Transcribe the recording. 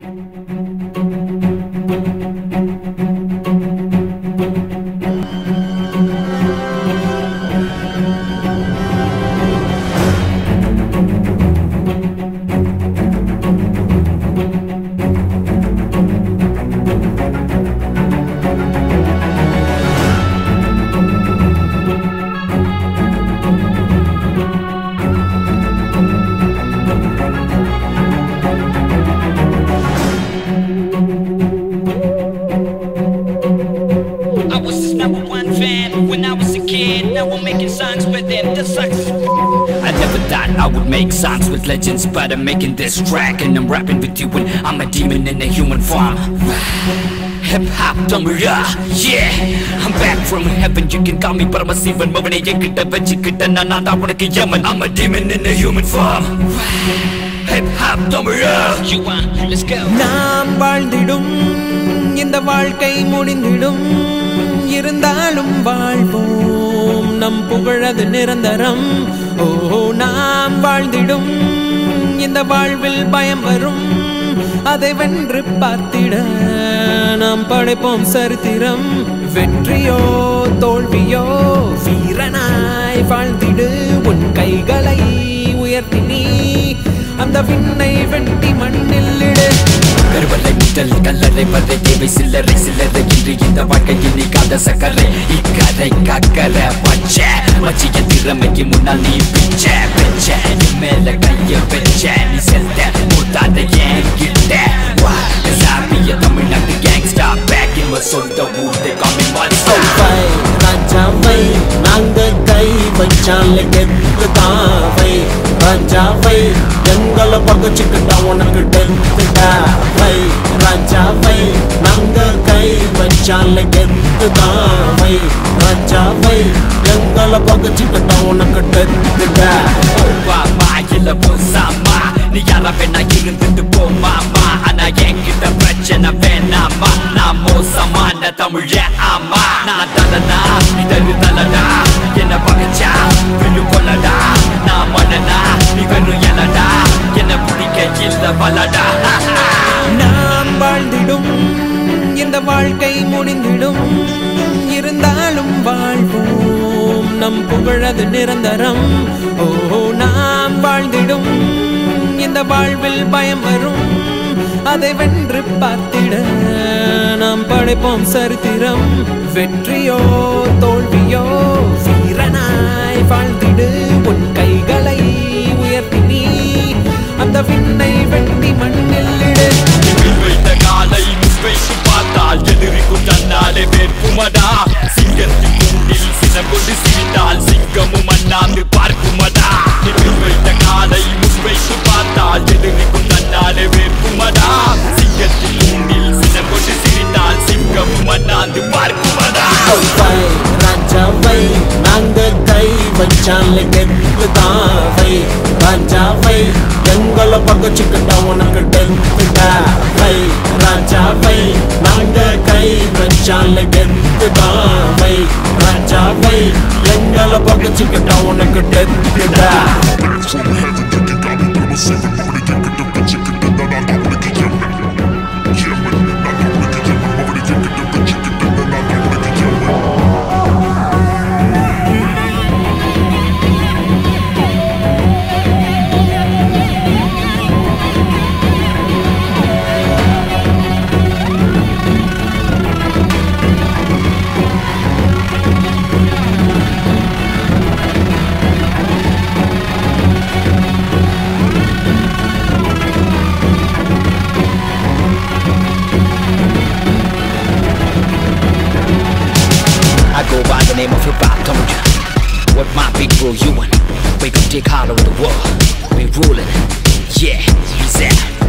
I was his number one fan when I was a kid. Now I'm making songs with him. That sucks. I never thought I would make songs with legends, but I'm making this track and I'm rapping with you when I'm a demon in a human form. Hip hop தமிழா yeah I'm back from heaven you can call me Paramasivan மவனை என்கிட்ட வச்சுக்கிட்ட நான் நான் தான் உனக்கு யமன் I'm a demon in a human form Hip hop தமிழா You want? Let's go. நாம் வாழ்ந்திடும் இந்த வாழ்க்கை முடிந்திடும் இருந்தாலும் வாழ்வோம் நம் புகழது நிரந்தரம் ஓ நாம் வாழ்ந்திடும் இந்த வாழ்வில் பயம் வரும் அதை வென்று பார்த்திட நாம் படைப்போம் சரித்திரம் வெற்றியோ தோல்வியோ வீரனாய் வாழ்ந்திடு உன் கைகளை உயர்த்தி நீ அந்த விண்ணை வெட்டி மண்ணில் இடு கருவறை முதல் கல்லறை வரை தேவை சில்லறை சில்லறை இன்று இந்த வாழ்க்கையில் நீ காத சக்கரை இக்கரை கக்கரை பச்சை மச்சிய திறமைக்கு முன்னால் நீ பிச்ச பெச்ச நீ மேல கைய பெச்ச நீ செல்த முத்தாத ஏன் கிட்ட வா சாப்பிய தமிழ்நாட்டு கேங்ஸ்டா பேக் இன் சொந்த ஊர் they call me monster வை ராஜாவை நாங்க கை வச்சால கெத்து தாவை ராஜாவை எங்களை பகச்சுக்கிட்டா உனக்கு டெத்துடா வை ராஜாவை நாங்க கை வச்சால கெத்து தாவை ராஜாவை எங்களை பகச்சுக்கிட்டா உனக்கு டெத்துடா வா மாயில போசாமா நீ யார வேணா இருந்துட்டு போ மாமா ஆனா என்கிட்ட பிரச்சனை வேணாமா நான் மோசமான தமிழ ஆமா நான் தலனா நீ தரு தலடா என்ன பகச்சா விழு கொல்லடா நான் மனனா நீ வெறும் எலடா என்ன பிடிக்க இல்ல பலடா நாம் வாழ்ந்திடும் இந்த வாழ்க்கை முடிந்திடும் இருந்தாலும் வாழ்வோம் நம் புகழது நிரந்தரம் ஓ நாம் வாழ்ந்திடும் இந்த வாழ்வில் பயம் வரும் அதை வென்று பார்த்திட நாம் படைப்போம் சரித்திரம் வெற்றியோ தோல்வியோ வீரனாய் வாழ்ந்திடு உன் கைகளை உயர்த்தி நீ அந்த விண்ணை வெட்டி மண்ணில் இடு வைத்த காலை முன்வைத்து பார்த்தால் எதிரிக்கும் தன்னாலே வேட்குமடா சிங்கத்தின் கூண்டில் சினம் கொண்டு சிரித்தால் சிங்கமும் அண்ணாந்து பார்க்குமடா வைத்த காலை முன்வைத்து பார்த்தால் எதிரிக்கும் தன்னாலே வேட்குமடா சிங்கத்தின் கூண்டில் சினம் கொண்டு சிரித்தால் சிங்கமும் அண்ணாந்து பார்க்குமடா வை ராஜாவை நாங்க கை வச்சால கெத்து தாவை ராஜாவை எங்களை பகச்சுக்கிட்டா உனக்கு டெத்துடா வை ராஜாவை நாங்க கை வச்சால கெத்து தாவை ராஜாவை எங்களை பகச்சுக்கிட்டா உனக்கு டெத்துடா I go by the name of hip hop, told ya. What my big bro you want? We gon' take harder in the world. We ruling, yeah, he's out.